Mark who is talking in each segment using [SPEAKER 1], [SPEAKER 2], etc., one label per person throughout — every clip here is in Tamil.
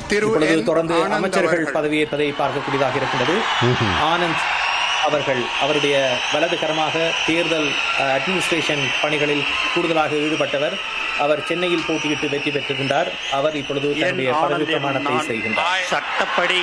[SPEAKER 1] திரு
[SPEAKER 2] இப்பொழுது
[SPEAKER 1] என்
[SPEAKER 2] தொடர்ந்து
[SPEAKER 1] ஆனந்த்
[SPEAKER 2] அமைச்சர்கள்
[SPEAKER 1] அவர்கள்.
[SPEAKER 2] பதவியேற்பதை பார்க்கக்கூடியதாக இருக்கின்றது ஆனந்த் அவர்கள் அவருடைய வலது கரமாக தேர்தல் அஹ், அட்மினிஸ்ட்ரேஷன் பணிகளில் கூடுதலாக ஈடுபட்டவர் அவர் சென்னையில் போட்டியிட்டு வெற்றி பெற்றிருந்தார் அவர் இப்பொழுது தன்னுடைய
[SPEAKER 3] என்
[SPEAKER 2] பதவி
[SPEAKER 3] ஆனந்த் எனும்
[SPEAKER 2] பிரமாணத்தை
[SPEAKER 3] நான்
[SPEAKER 2] செய்கின்றார்
[SPEAKER 3] சட்டப்படி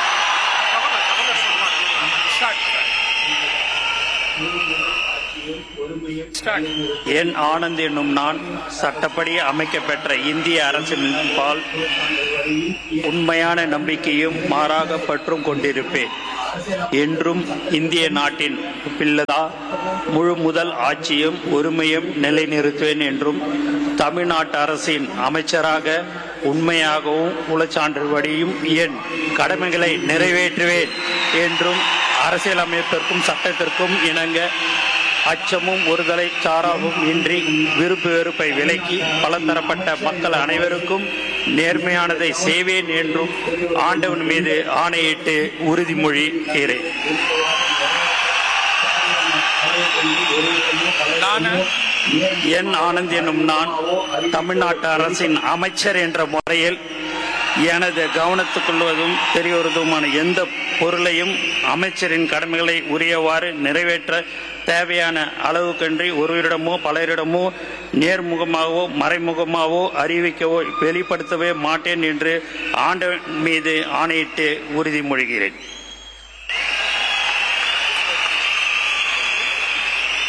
[SPEAKER 3] என் ஆனந்த் என்னும் நான் சட்டப்படி அமைக்கப்பெற்ற இந்திய அரசின் பால் உண்மையான நம்பிக்கையும் மாறாக பற்றும் கொண்டிருப்பேன் என்றும் இந்திய நாட்டின் பிள்ளதா முழு முதல் ஆட்சியும் உரிமையும் நிலைநிறுத்துவேன் என்றும் தமிழ்நாட்டு அரசின் அமைச்சராக உண்மையாகவும் உளச்சான்றுபடியும் என் கடமைகளை நிறைவேற்றுவேன் என்றும் அரசியலமைப்பிற்கும் சட்டத்திற்கும் இணங்க அச்சமும் ஒருதலை சாராவும் இன்றி விருப்பு வெறுப்பை விலக்கி பலதரப்பட்ட மக்கள் அனைவருக்கும் நேர்மையானதை செய்வேன் என்றும் ஆண்டவன் மீது ஆணையிட்டு உறுதிமொழி ஏறேன் என் ஆனந்த் என்னும் நான் தமிழ்நாட்டு அரசின் அமைச்சர் என்ற முறையில் எனது கவனத்துக்கொள்வதும் தெரியவருவதுமான எந்த பொருளையும் அமைச்சரின் கடமைகளை உரியவாறு நிறைவேற்ற தேவையான அளவுக்கன்றி ஒருவரிடமோ பலரிடமோ நேர்முகமாகவோ மறைமுகமாகவோ அறிவிக்கவோ வெளிப்படுத்தவே மாட்டேன் என்று ஆண்டவன் மீது ஆணையிட்டு உறுதிமொழிகிறேன்